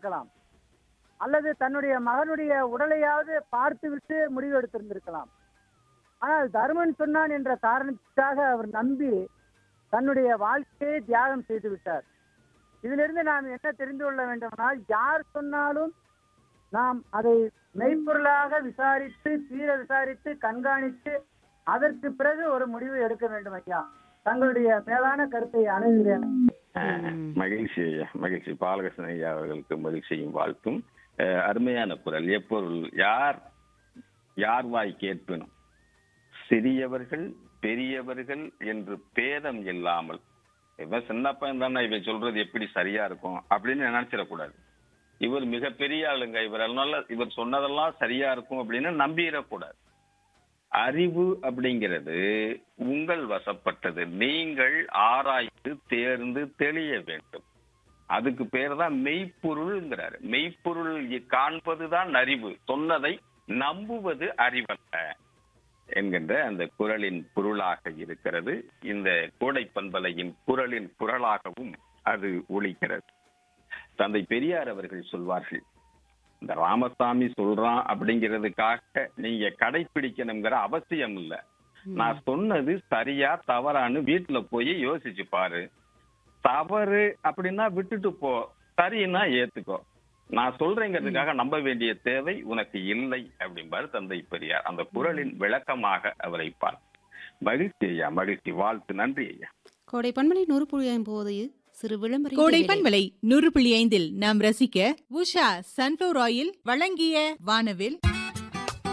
எடுத்திருக்கலாம் அல்லது தன்னுடைய மகனுடைய உடலையாவது பார்த்துவிட்டு முடிவு எடுத்திருந்திருக்கலாம் ஆனால் தருமன் சொன்னான் என்ற காரணத்துக்காக அவர் நம்பி தன்னுடைய வாழ்க்கையை தியாகம் செய்து விட்டார் இதிலிருந்து நாம் என்ன தெரிந்து கொள்ள வேண்டுமானால் யார் சொன்னாலும் நாம் அதை மெய்ப்பொருளாக விசாரித்து தீர விசாரித்து கண்காணித்து அதற்கு பிறகு ஒரு முடிவு எடுக்க வேண்டும் ஐயா தங்களுடைய மேலான கருத்தை அணுகிறேன் மகிழ்ச்சி ஐயா மகிழ்ச்சி பாலகிருஷ்ணன் ஐயா அவர்களுக்கு மகிழ்ச்சியும் வாழ்த்தும் அஹ், அருமையான குரல் எப்பொருள் யார் யார் வாய் கேட்பினும் சிறியவர்கள் பெரியவர்கள் என்று பேதம் இல்லாமல் இவன் சின்ன பையன் தானே இவன் சொல்றது எப்படி சரியா இருக்கும் அப்படின்னு நினைச்சிடக்கூடாது இவர் மிகப்பெரிய ஆளுங்க இவர் அதனால இவர் சொன்னதெல்லாம் சரியா இருக்கும் அப்படின்னு நம்பிடக்கூடாது அறிவு அப்படிங்கிறது உங்கள் வசப்பட்டது நீங்கள் ஆராய்ந்து தேர்ந்து தெளிய வேண்டும் அதுக்கு பேர் தான் மெய்ப்பொருள்ங்கிறாரு மெய்ப்பொருள் காண்பதுதான் அறிவு சொன்னதை நம்புவது அறிவல்ல என்கின்ற அந்த குரலின் பொருளாக இருக்கிறது இந்த கோடை பண்பலையின் குரலின் குரலாகவும் அது ஒலிக்கிறது தந்தை பெரியார் அவர்கள் சொல்வார்கள் இந்த ராமசாமி சொல்றான் அப்படிங்கிறதுக்காக நீங்க கடைபிடிக்கணுங்கிற அவசியம் இல்ல நான் சொன்னது சரியா தவறான்னு வீட்டுல போய் யோசிச்சு பாரு தவறு அப்படின்னா விட்டுட்டு போ சரின்னா ஏத்துக்கோ நான் சொல்றேங்கிறதுக்காக நம்ப வேண்டிய தேவை உனக்கு இல்லை அப்படிம்பாரு தந்தை பெரியார் அந்த குரலின் விளக்கமாக அவரை பார் மகிழ்ச்சி ஐயா மகிழ்ச்சி வாழ்த்து நன்றி ஐயா கோடை பண்பலை நூறு புள்ளி ஐம்பது சிறு விளம்பர கோடை இடைவேளை. பண்பலை நூறு புள்ளி ஐந்தில் நாம் ரசிக்க உஷா சன்ஃபிளவர் ஆயில் வழங்கிய வானவில்